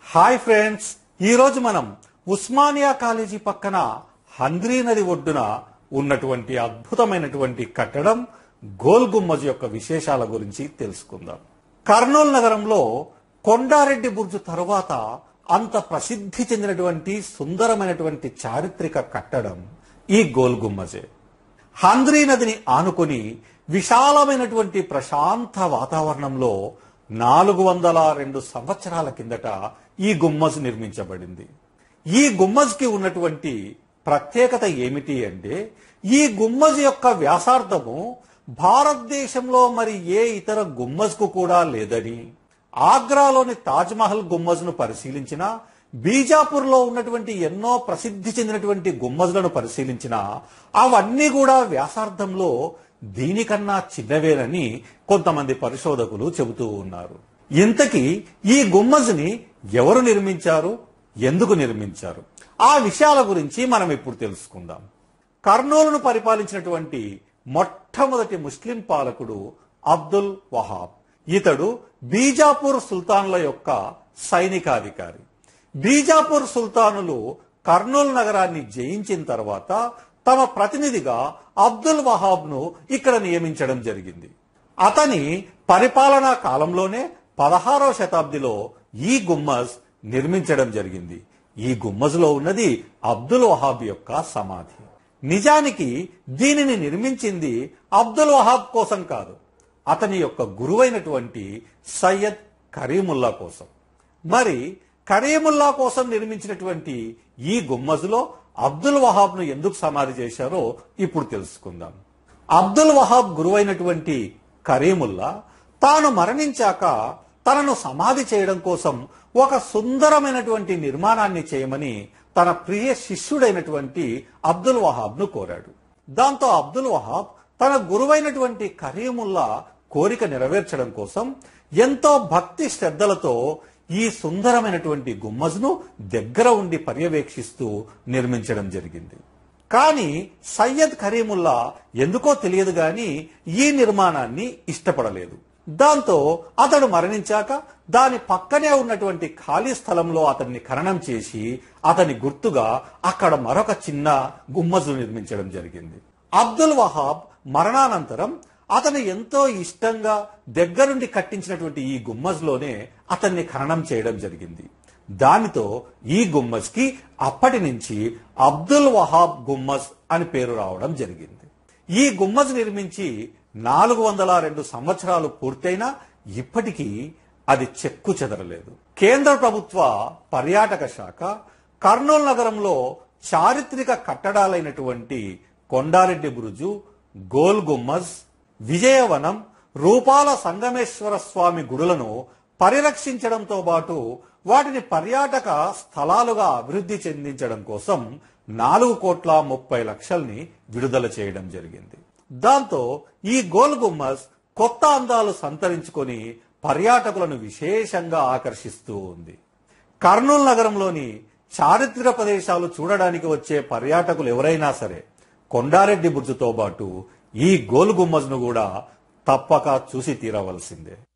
hi friends ఈరోజు మనం Osmania college పక్కన హంద్రీ నది ఒడ్డున ఉన్నటువంటి అద్భుతమైనటువంటి కట్టడం గోల్ గుమ్మజ్ యొక్క విశేషాల గురించి తెలుసుకుందాం కర్నూలు నగరంలో కొండారెడ్డి బుర్జు తరువాత అంత ప్రసిద్ధి చెందినటువంటి సుందరమైనటువంటి చారిత్రక కట్టడం ఈ గోల్ గుమ్మజే హంద్రీ నదిని ఆనుకొని విశాలమైనటువంటి ప్రశాంత వాతావరణంలో నాలుగు వందల రెండు సంవత్సరాల కిందట ఈ గుమ్మజ్ నిర్మించబడింది ఈ గుమ్మజ్ కి ఉన్నటువంటి ప్రత్యేకత ఏమిటి అంటే ఈ గుమ్మజ్ యొక్క వ్యాసార్థము భారతదేశంలో మరి ఏ ఇతర గుమ్మజ్ కు కూడా లేదని ఆగ్రాలోని తాజ్ మహల్ గుమ్మజ్ ను పరిశీలించినా బీజాపూర్ లో ఉన్నటువంటి ఎన్నో ప్రసిద్ధి చెందినటువంటి గుమ్మజ్లను పరిశీలించినా అవన్నీ కూడా వ్యాసార్థంలో దీనికన్నా చిన్నవేనని కొంతమంది పరిశోధకులు చెబుతూ ఉన్నారు ఇంతకీ ఈ గుమ్మజ్ని ఎవరు నిర్మించారు ఎందుకు నిర్మించారు ఆ విషయాల గురించి మనం ఇప్పుడు తెలుసుకుందాం కర్నూలును పరిపాలించినటువంటి మొట్టమొదటి ముస్లిం పాలకుడు అబ్దుల్ వహాబ్ ఇతడు బీజాపూర్ సుల్తాన్ల యొక్క సైనికాధికారి బీజాపూర్ సుల్తానులు కర్నూలు నగరాన్ని జయించిన తర్వాత తమ ప్రతినిధిగా అబ్దుల్ వహాబ్ ను ఇక్కడ నియమించడం జరిగింది అతని పరిపాలనా కాలంలోనే పదహారవ శతాబ్దిలో ఈ గుమ్మజ్ నిర్మించడం జరిగింది ఈ గుమ్మజ్ లో ఉన్నది అబ్దుల్ వహాబ్ యొక్క సమాధి నిజానికి దీనిని నిర్మించింది అబ్దుల్ వహాబ్ కోసం కాదు అతని యొక్క గురువైనటువంటి సయ్యద్ కరీముల్లా కోసం మరి కరీముల్లా కోసం నిర్మించినటువంటి ఈ గుమ్మజ్లో అబ్దుల్ వహాబ్ ను ఎందుకు సమాధి చేశారో ఇప్పుడు తెలుసుకుందాం అబ్దుల్ వహాబ్ గురువైనటువంటి కరీముల్లా తాను మరణించాక తనను సమాధి చేయడం కోసం ఒక సుందరమైనటువంటి నిర్మాణాన్ని చేయమని తన ప్రియ శిష్యుడైనటువంటి అబ్దుల్ వహాబ్ ను కోరాడు దాంతో అబ్దుల్ వహాబ్ తన గురువైనటువంటి కరీముల్లా కోరిక నెరవేర్చడం కోసం ఎంతో భక్తి శ్రద్ధలతో ఈ సుందరమైనటువంటి గుమ్మజ్ను దగ్గర ఉండి పర్యవేక్షిస్తూ నిర్మించడం జరిగింది కానీ సయ్యద్ కరీముల్లా ఎందుకో తెలియదు గాని ఈ నిర్మాణాన్ని ఇష్టపడలేదు దాంతో అతడు మరణించాక దాని పక్కనే ఉన్నటువంటి ఖాళీ స్థలంలో అతన్ని ఖననం చేసి అతని గుర్తుగా అక్కడ మరొక చిన్న గుమ్మజు నిర్మించడం జరిగింది అబ్దుల్ వహాబ్ మరణానంతరం అతను ఎంతో ఇష్టంగా దగ్గరుండి కట్టించినటువంటి ఈ గుమ్మజ్లోనే అతన్ని ఖననం చేయడం జరిగింది దానితో ఈ గుమ్మజ్ కి అప్పటి నుంచి అబ్దుల్ వహాబ్ గుమ్మజ్ అని పేరు రావడం జరిగింది ఈ గుమ్మజ్ నిర్మించి నాలుగు వందల రెండు సంవత్సరాలు పూర్తయినా ఇప్పటికీ అది చెక్కు చెదరలేదు కేంద్ర ప్రభుత్వ పర్యాటక శాఖ కర్నూలు నగరంలో చారిత్రక కట్టడాలైనటువంటి కొండారెడ్డి బురుజు గోల్ గుమ్మజ్ విజయవనం రూపాల సంగమేశ్వర స్వామి గుడులను పరిరక్షించడంతో పాటు వాటిని పర్యాటక స్థలాలుగా అభివృద్ధి చెందించడం కోసం నాలుగు కోట్ల ముప్పై లక్షల్ని విడుదల చేయడం జరిగింది దాంతో ఈ గోల్ గుమ్మస్ కొత్త అందాలు సంతరించుకొని పర్యాటకులను విశేషంగా ఆకర్షిస్తూ ఉంది కర్నూలు నగరంలోని చారిత్రక ప్రదేశాలు చూడడానికి వచ్చే పర్యాటకులు ఎవరైనా సరే కొండారెడ్డి బుర్జుతో పాటు ఈ గోల్ గుమ్మజ్ను కూడా తప్పక చూసి తీరవలసిందే